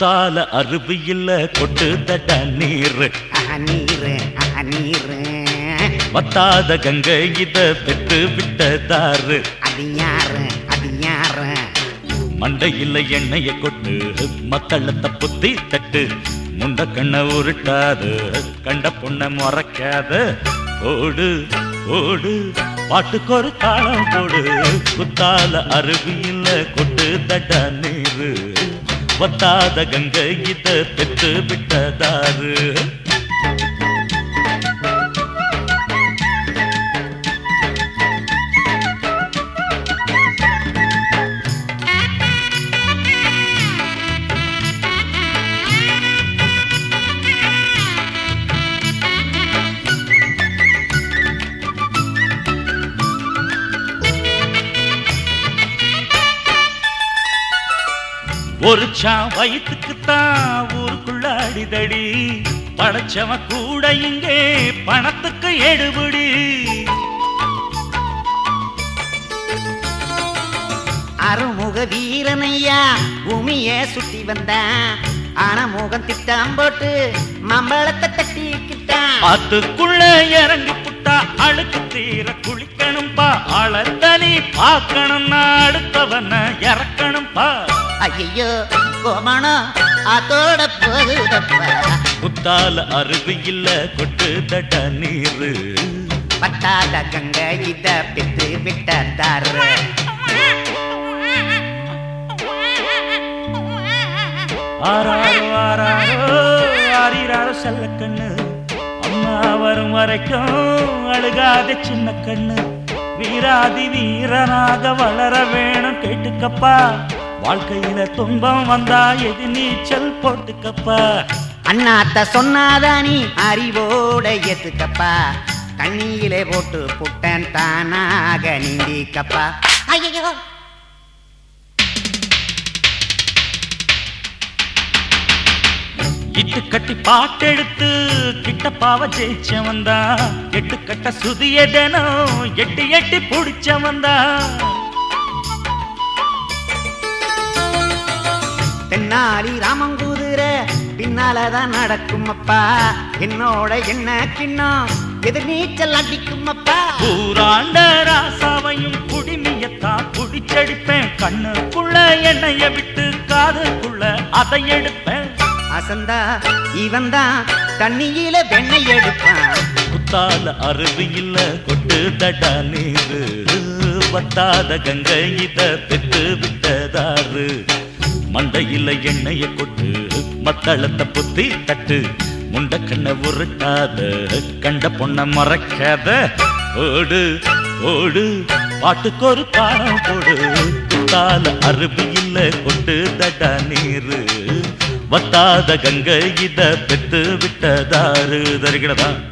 குத்தால அருவி இல்ல கொட்டு தட்ட நீர் ஆஹா, நீரு ஆஹா, நீரு வத்தாத கங்கை இத பெற்று விட்டதாரு அது யாரு அது யாரு மண்டையில் எண்ணெய கொட்டு மக்களத்தை புத்தி தட்டு முண்ட கண்ண உருட்டாது கண்ட பொண்ண முறைக்காத ஓடு ஓடு பாட்டுக்கு ஒரு தாளம் போடு குத்தால அருவியில் கொட்டு தட்ட நீரு வத்தாத கங்கை இத பெற்று விட்டதாரு ஒரு சா வயிற்றுக்குத்தான் ஊருக்குள்ள அடிதடி படைச்சவன் கூட இங்கே பணத்துக்கு எடுபடி அருமுக வீரனையா பூமிய சுத்தி வந்தான் ஆனா முகம் திட்டம் போட்டு மம்பளத்தை தட்டிக்கிட்டான் ஆத்துக்குள்ள இறங்கி புட்டா அழுக்கு தீர குளிக்கணும்பா ஆள தனி பார்க்கணும்னா அடுத்தவன இறக்கணும்பா ஐயோ கோமணம் அதோட போகுதப்பா குத்தால அருவி இல்ல கொட்டு தட்ட நீரு பட்டாத கங்க இத பெற்று விட்டாரு ஆறாரோ ஆறாரோ ஆறிராரோ செல்ல கண்ணு அம்மா வரும் வரைக்கும் அழுகாத சின்ன கண்ணு வீராதி வீரனாக வளர வேணும் கேட்டுக்கப்பா வாழ்க்கையில துன்பம் வந்தா எது நீச்சல் போட்டுக்கப்பா அண்ணாத்த சொன்னாதா நீ அறிவோட ஏத்துக்கப்பா தண்ணியிலே போட்டு புட்டன் தானாக நீந்திக்கப்பா ஐயோ இட்டு கட்டி பாட்டெடுத்து கிட்டப்பாவ ஜெயிச்சவன் தான் எட்டு கட்ட சுதியதனோ எட்டி எட்டி புடிச்சவன் தான் தென்னாலி ராமங்குதிர பின்னாலதான் நடக்கும் அப்பா என்னோட என்ன கிண்ணம் எதிர் நீச்சல் அடிக்கும் அப்பா ஊராண்ட ராசாவையும் குடிமையத்தான் புடிச்சடிப்பேன் கண்ணுக்குள்ள எண்ணெய விட்டு காதுக்குள்ள அதை எடுப்பேன் அசந்தா இவன் தான் தண்ணியில வெண்ணெய் எடுப்பான் குத்தால அருவியில் கொட்டு தட நீரு வத்தாத கங்கை இத பெற்று விட்டதாரு மண்டையில எண்ணெய கொட்டு மத்தளத்தை புத்தி தட்டு முண்ட கண்ண உருட்டாத கண்ட பொண்ண மறக்காத ஓடு ஓடு பாட்டுக்கு ஒரு பாடம் போடு குத்தால அருவியில் கொட்டு தட நீரு வத்தாத கங்கை இத பெத்து விட்டதாரு தருகிறதா